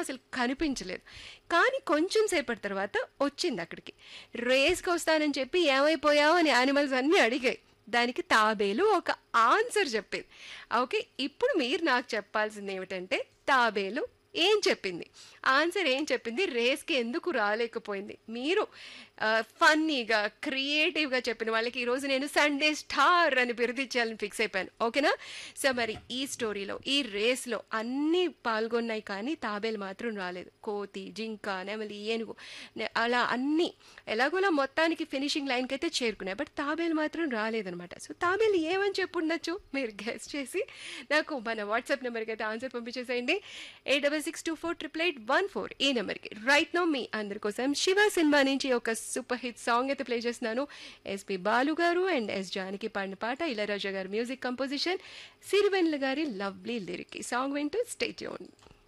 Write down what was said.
అసలు కనిపించలేదు కానీ కొంచెం సేపటి తర్వాత వచ్చింది అక్కడికి రేస్కి వస్తానని చెప్పి ఏమైపోయావు అని యానిమల్స్ అన్నీ అడిగాయి దానికి తాబేలు ఒక ఆన్సర్ చెప్పింది ఓకే ఇప్పుడు మీరు నాకు చెప్పాల్సింది ఏమిటంటే తాబేలు ఏం చెప్పింది ఆన్సర్ ఏం చెప్పింది రేస్కి ఎందుకు రాలేకపోయింది మీరు ఫన్నీగా క్రియేటివ్గా చెప్పిన వాళ్ళకి ఈరోజు నేను సండే స్టార్ అని బిరుదిచ్చాలని ఫిక్స్ అయిపోయాను ఓకేనా సో మరి ఈ స్టోరీలో ఈ రేస్లో అన్నీ పాల్గొన్నాయి కానీ తాబేలు మాత్రం రాలేదు కోతి జింక నెమలి ఏనుగు నె- అలా అన్నీ ఎలాగోలా మొత్తానికి ఫినిషింగ్ లైన్కి అయితే చేరుకున్నాయి బట్ తాబేలు మాత్రం రాలేదనమాట సో తాబేలు ఏమని చెప్పుండొచ్చు మీరు గెస్ట్ చేసి నాకు మన వాట్సాప్ నెంబర్కి అయితే ఆన్సర్ పంపించేసేయండి eight double six two four triple eight one four ఈ నెంబర్కి రైట్ నో మీ అందరి కోసం శివ సినిమా నుంచి ఒక సూపర్ హిట్ సాంగ్ అయితే ప్లే చేస్తున్నాను ఎస్పి బాలు గారు అండ్ ఎస్ జానకి పాడిన పాట ఇళరాజా గారి మ్యూజిక్ కంపోజిషన్ సిరివెన్ల గారి లవ్లీ లిరిక్ ఈ సాంగ్ వింటూ స్టేట్ యూన్